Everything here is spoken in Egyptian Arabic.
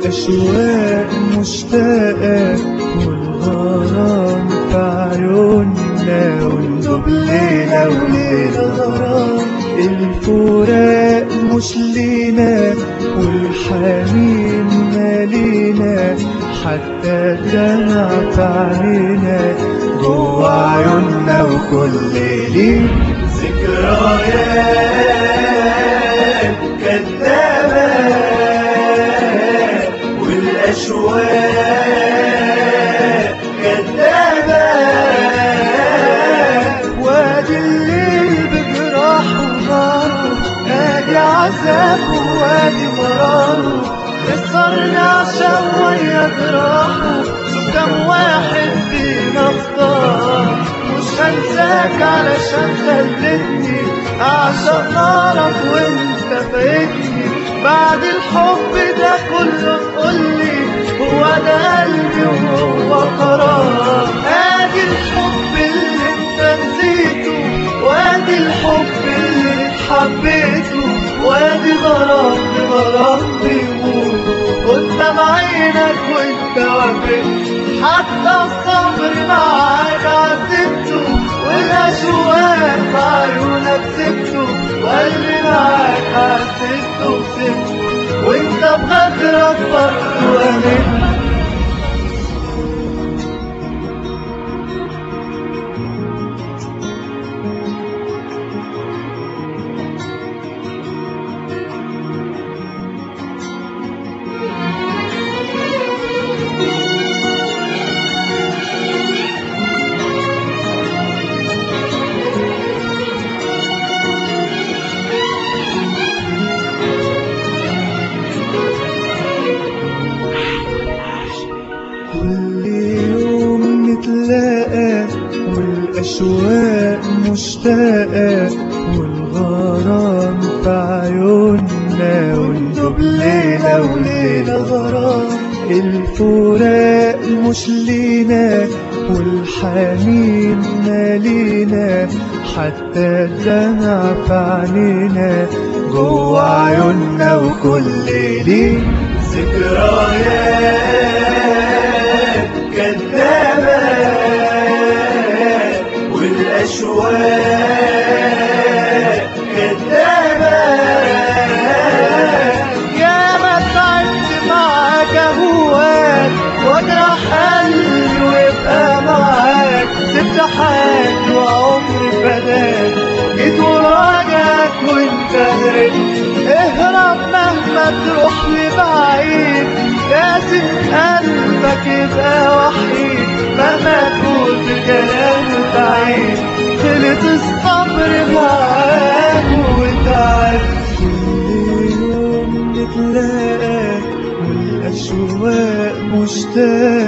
والأشواق مشتاقة والغرام في عيوننا وندوب ليلة وليلة غرام الفراق مش لينا والحنين مالينا حتى الدمع في عينينا جوا عيوننا وكل ليل ذكريات كدابة والأشواق كدابة وادي الليل بجراحه وناره ادي عذابه وادي مراره كسرنا عشان ويا جراحه شوف كم واحد فينا اختار مش هنساك علشان خلتني اعشق نارك وانت فايتني بعد الحب ده كله تقولي هو ده قلبي وهو قرار ادي الحب اللي انت نسيته وادي الحب اللي اتحبيته وادي غرام غرام بيموت قدام عينك وانت وافقت حتى الصبر معاك عذبته والاشواق في عيونك سبته واللي معاك عذبته وسبته وانت بغدرك برضه امنت كل يوم نتلاقى والأشواق مشتاقة والغرام في عيوننا وندوب ليلة وليلة غرام الفراق مش لينا والحنين مالينا حتى الدمع في عينينا جوا عيوننا وكل ليل ذكريات كدابة والأشواق كدابة يا ما تعبت معاك أهواك واجرح قلبي ويبقى معاك سبت حياتي وعمري فداك جيت وراجعك وانت هربت اهرب مهما تروح لبعيد لازم قلبك يبقى وحيد مهما تقول في كلام بعيد خلط الصبر معاك وتعب كل يوم نتلاقى والأشواق مشتاقة